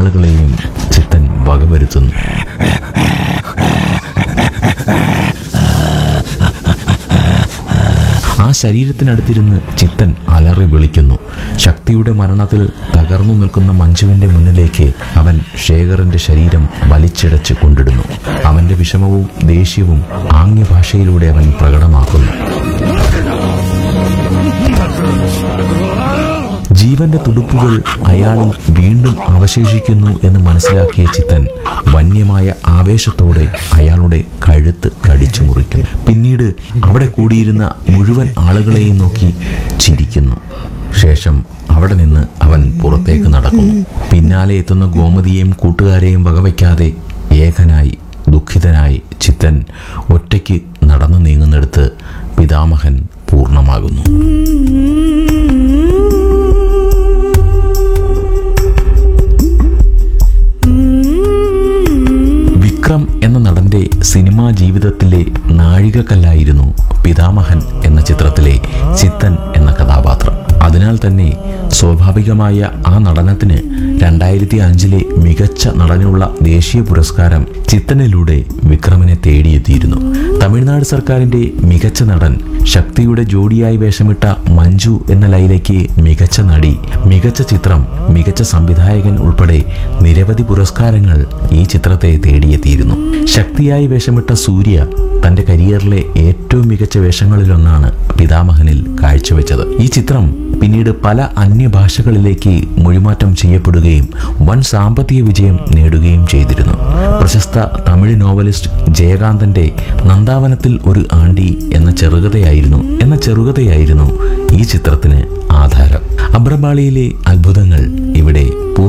ആളുകളെയും ചിത്തൻ വകവരുത്തുന്നു ആ ശരീരത്തിനടുത്തിരുന്ന് ചിത്തൻ അലറി വിളിക്കുന്നു ശക്തിയുടെ മരണത്തിൽ തകർന്നു നിൽക്കുന്ന മഞ്ജുവിന്റെ മുന്നിലേക്ക് അവൻ ശേഖറിന്റെ ശരീരം വലിച്ചിടച്ച് കൊണ്ടിടുന്നു അവന്റെ വിഷമവും ദേഷ്യവും ആംഗ്യഭാഷയിലൂടെ അവൻ പ്രകടമാക്കുന്നു ജീവന്റെ തുടുപ്പുകൾ അയാളിൽ വീണ്ടും അവശേഷിക്കുന്നു എന്ന് മനസ്സിലാക്കിയ ചിത്തൻ വന്യമായ ആവേശത്തോടെ അയാളുടെ കഴുത്ത് കടിച്ചു മുറിക്കുന്നു പിന്നീട് അവിടെ കൂടിയിരുന്ന മുഴുവൻ ആളുകളെയും നോക്കി ചിരിക്കുന്നു ശേഷം അവിടെ നിന്ന് അവൻ പുറത്തേക്ക് നടക്കുന്നു പിന്നാലെ എത്തുന്ന ഗോമതിയെയും കൂട്ടുകാരെയും വകവയ്ക്കാതെ ഏകനായി ദുഃഖിതനായി ചിത്തൻ ഒറ്റയ്ക്ക് നടന്നു നീങ്ങുന്നിടത്ത് പിതാമഹൻ പൂർണ്ണമാകുന്നു വിക്രം എന്ന നടന്റെ സിനിമാ ജീവിതത്തിലെ നാഴികക്കല്ലായിരുന്നു പിതാമഹൻ എന്ന ചിത്രത്തിലെ ചിത്തൻ എന്ന കഥാപാത്രം അതിനാൽ തന്നെ സ്വാഭാവികമായ ആ നടനത്തിന് രണ്ടായിരത്തി അഞ്ചിലെ മികച്ച നടനുള്ള ദേശീയ പുരസ്കാരം ചിത്തനിലൂടെ വിക്രമിനെ തേടിയെത്തിയിരുന്നു തമിഴ്നാട് സർക്കാരിന്റെ മികച്ച നടൻ ശക്തിയുടെ ജോഡിയായി വേഷമിട്ട മഞ്ജു എന്ന ലൈലയ്ക്ക് മികച്ച നടി മികച്ച ചിത്രം മികച്ച സംവിധായകൻ ഉൾപ്പെടെ നിരവധി പുരസ്കാരങ്ങൾ ഈ ചിത്രത്തെ തേടിയെത്തിയിരുന്നു ശക്തിയായി വേഷമിട്ട സൂര്യ തന്റെ കരിയറിലെ ഏറ്റവും മികച്ച വേഷങ്ങളിലൊന്നാണ് പിതാമഹനിൽ കാഴ്ചവെച്ചത് ഈ ചിത്രം പിന്നീട് പല അന്യഭാഷകളിലേക്ക് മൊഴിമാറ്റം ചെയ്യപ്പെടുകയും വൻ സാമ്പത്തിക വിജയം നേടുകയും ചെയ്തിരുന്നു പ്രശസ്ത തമിഴ് നോവലിസ്റ്റ് ജയകാന്തന്റെ നന്ദാവനത്തിൽ ഒരു ആണ്ടി എന്ന ചെറുകഥയായിരുന്നു എന്ന ചെറുകഥയായിരുന്നു ഈ ചിത്രത്തിന് ആധാരം അബ്രപാളിയിലെ അത്ഭുതങ്ങൾ ഇവിടെ